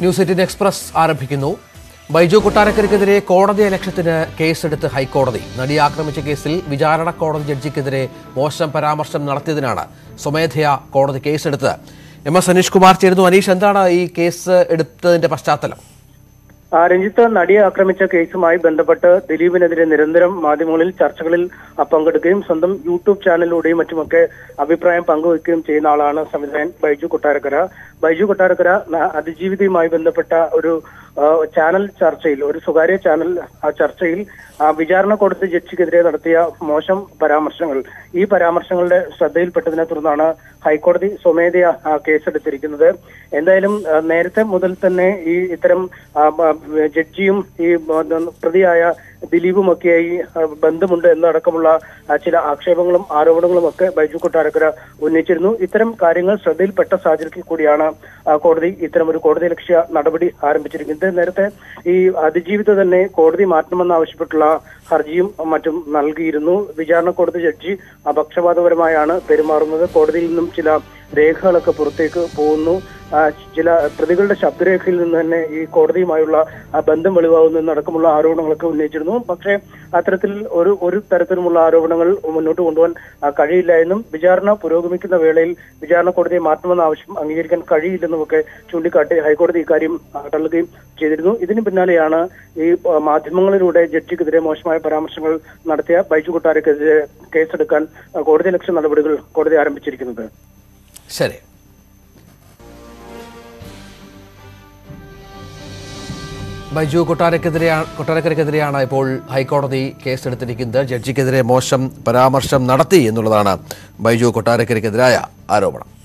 news eighteen express ആരംഭിക്കുന്നു ബൈജു കൊട്ടാരക്കരയ്ക്കെതിരെ കോടതി ലക്ഷ്യത്തിന് കേസെടുത്ത് ഹൈക്കോടതി നടിയെ ആക്രമിച്ച കേസിൽ വിചാരണ കോടതി ജഡ്ജിക്കെതിരെ മോശം പരാമർശം നടത്തിയതിനാണ് സ്വമേധയാ കോടതി കേസെടുത്തത് എം എസ് അനീഷ് കുമാർ ചേരുന്നു അനീഷ് എന്താണ് ഈ കേസ് എടുത്തതിന്റെ പശ്ചാത്തലം ആ, രഞ്ജിത്ത് നടിയെ ആക്രമിച്ച കേസുമായി ബന്ധപ്പെട്ട് ദിലീപിനെതിരെ നിരന്തരം മാധ്യമങ്ങളിൽ ചർച്ചകളിൽ ആ, പങ്കെടുക്കുകയും സ്വന്തം യൂട്യൂബ് ചാനലിലൂടെയും മറ്റുമൊക്കെ അഭിപ്രായം പങ്കുവയ്ക്കുകയും ചെയ്യുന്ന ആളാണ് സംവിധായകൻ ബൈജു കൊട്ടാരക്കര ബൈജു കൊട്ടാരക്കര ന- അതിജീവിതയുമായി ബന്ധപ്പെട്ട ഒരു ആ, ചാനൽ ചർച്ചയിൽ ഒരു സ്വകാര്യ ചാനൽ ആ ചർച്ചയിൽ ആ, വിചാരണ കോടതി ജഡ്ജിക്കെതിരെ നടത്തിയ മോശം പരാമർശങ്ങൾ ഈ പരാമർശങ്ങളുടെ ശ്രദ്ധയിൽപ്പെട്ടതിനെ തുടർന്നാണ് ഹൈക്കോടതി സ്വമേധയാ ആ, കേസെടുത്തിരിക്കുന്നത് എന്തായാലും ആ, നേരത്തെ മുതൽ തന്നെ ഈ ഇത്തരം ആ, ബ- ജഡ്ജിയും ഈ ബ- പ്രതിയായ ദിലീപുമൊക്കെയായി ആ, ബന്ധമുണ്ട് എന്നടക്കമുള്ള ആ, ചില ആക്ഷേപങ്ങളും ആരോപണങ്ങളും ഒക്കെ ബൈജു കൊട്ടാരക്കര ഉന്നയിച്ചിരുന്നു ഇത്തരം കാര്യങ്ങൾ ശ്രദ്ധയിൽപ്പെട്ട സാഹചര്യത്തിൽ കൂടിയാണ് ആ, കോടതി ഇത്തരം ഒരു കോടതി ലക്ഷ്യ നടപടി ആരംഭിച്ചിരിക്കുന്നത് നേരത്തെ ഈ അതിജീവിത തന്നെ കോടതി മാറ്റണമെന്നാവശ്യപ്പെട്ടുള്ള ഹർജിയും മറ്റും നൽകിയിരുന്നു വിചാരണ കോടതി ജഡ്ജി അപക്ഷപാതപരമായാണ് പെരുമാറുന്നത് കോടതിയിൽ നിന്നും ചില രേഖകളൊക്കെ പുറത്തേക്ക് പോകുന്നു ആ, ചില പ്രതികളുടെ ശബ്ദരേഖയിൽ നിന്ന് തന്നെ ഈ കോടതിയുമായുള്ള ആ ബന്ധം വെളിവാകുന്നു എന്നടക്കമുള്ള ആരോപണങ്ങളൊക്കെ ഉന്നയിച്ചിരുന്നു പക്ഷേ അത്തരത്തിൽ ഒരു ഒരു തരത്തിലുമുള്ള ആരോപണങ്ങൾ മുന്നോട്ട് കൊണ്ടുപോകാൻ ആ, കഴിയില്ല എന്നും വിചാരണ പുരോഗമിക്കുന്ന വേളയിൽ വിചാരണ കോടതിയെ മാറ്റണമെന്ന ആവശ്യം അംഗീകരിക്കാൻ കഴിയില്ലെന്നുമൊക്കെ ചൂണ്ടിക്കാട്ടി ഹൈക്കോടതി ഇക്കാര്യം ആ, തള്ളുകയും ചെയ്തിരുന്നു ഇതിന് പിന്നാലെയാണ് ഈ ആ, മാധ്യമങ്ങളിലൂടെ ജഡ്ജിക്കെതിരെ മോശമായ പരാമർശങ്ങൾ നടത്തിയ ബൈജു കൊട്ടാരക്കെതിരെ കേസെടുക്കാൻ ആ, കോടതി ലക്ഷ്യ നടപടികൾ കോടതി ആരംഭിച്ചിരിക്കുന്നത് ശരി ബൈജു കൊട്ടാരക്കെതിരെയാണ് കൊട്ടാരക്കരയ്ക്കെതിരെയാണ് ഇപ്പോൾ ഹൈക്കോടതി കേസെടുത്തിരിക്കുന്നത് ജഡ്ജിക്കെതിരെ മോശം പരാമർശം നടത്തി എന്നുള്ളതാണ് ബൈജു കൊട്ടാരക്കരയ്ക്കെതിരായ ആരോപണം